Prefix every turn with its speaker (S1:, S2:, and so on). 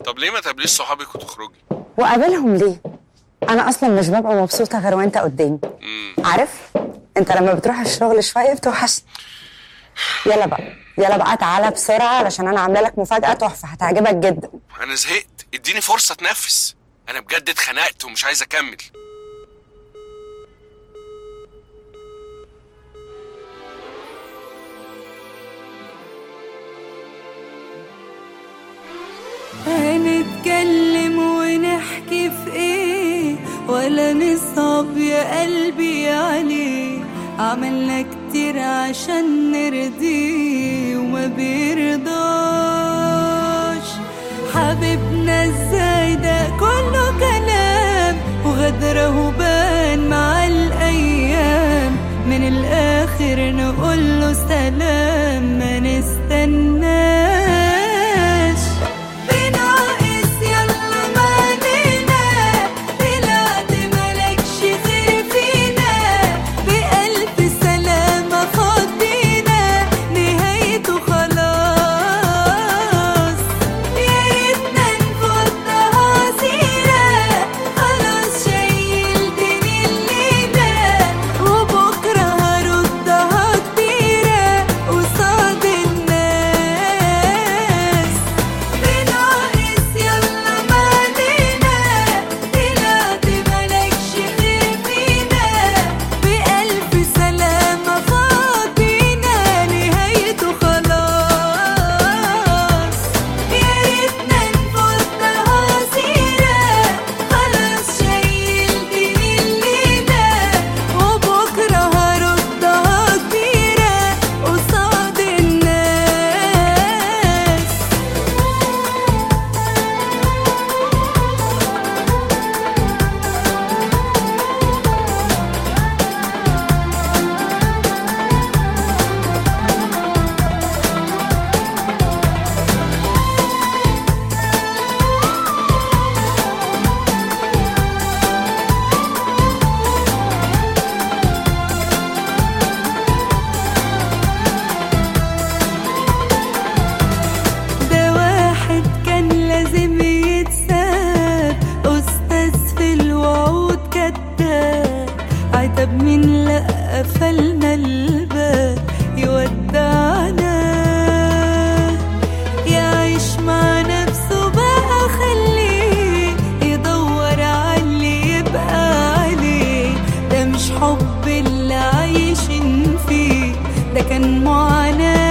S1: طب ليه ما تقابليش صحابك وتخرجي
S2: وقابلهم ليه انا اصلا مش ببقى مبسوطه غير وانت قدامي عارف انت لما بتروح الشغل شويه بتوحشني يلا بقى يلا بقى تعالى بسرعه علشان انا عامله لك مفاجاه تحفه هتعجبك جدا
S1: انا زهقت اديني فرصه اتنفس انا بجد اتخنقت ومش عايز اكمل
S3: هنتكلم ونحكي في ايه ولا نصعب يا قلبي عليه عملنا كتير عشان نرضيه وما بيرضاش حبيبنا ازاي ده كله كلام وغدره بان مع الايام من الاخر نقوله سلام ما نستناش بناقص يلا ما علينا طلعت ملكش غير فينا بألف سلامة فضينا نهايته خلاص يا ريتنا نفضها سيرة خلاص شايلتني الليلة وبكرة هردها كبيرة قصاد الناس بناقص يلا ما علينا طلعت ملكش غير فينا بألف سلامة فاضينا نهايته خلاص يا ريتنا نفضها سيرة خلاص شايلتني الليلة وبكرة هردها كبيرة قصاد الناس ده واحد كان لازم يتساب أستاذ في الوعود كداب عتب مين لأ قفلنا الباب يودعنا يعيش مع نفسه بقى خليه يدور علي يبقى عليه ده مش حب اللي عايشين فيه ده كان معاناة